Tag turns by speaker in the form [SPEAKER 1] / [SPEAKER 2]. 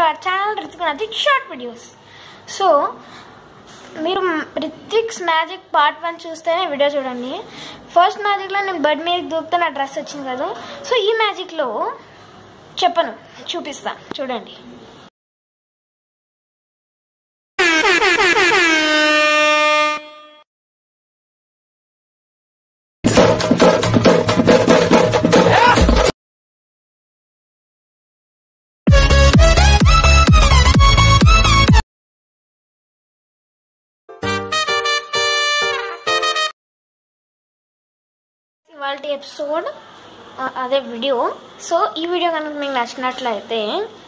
[SPEAKER 1] hour channel Ritik magic short videos so మీరు Rithvik's magic part one చూస్తేనే video చూడండి first మ్యాజిక్లో నేను బెడ్ మీద దూకితే నా డ్రెస్ వచ్చింది కదా సో ఈ మ్యాజిక్లో చెప్పను చూపిస్తా చూడండి ఇవాళ ఎపిసోడ్ అదే వీడియో సో ఈ వీడియో కనుక మీకు నచ్చినట్లయితే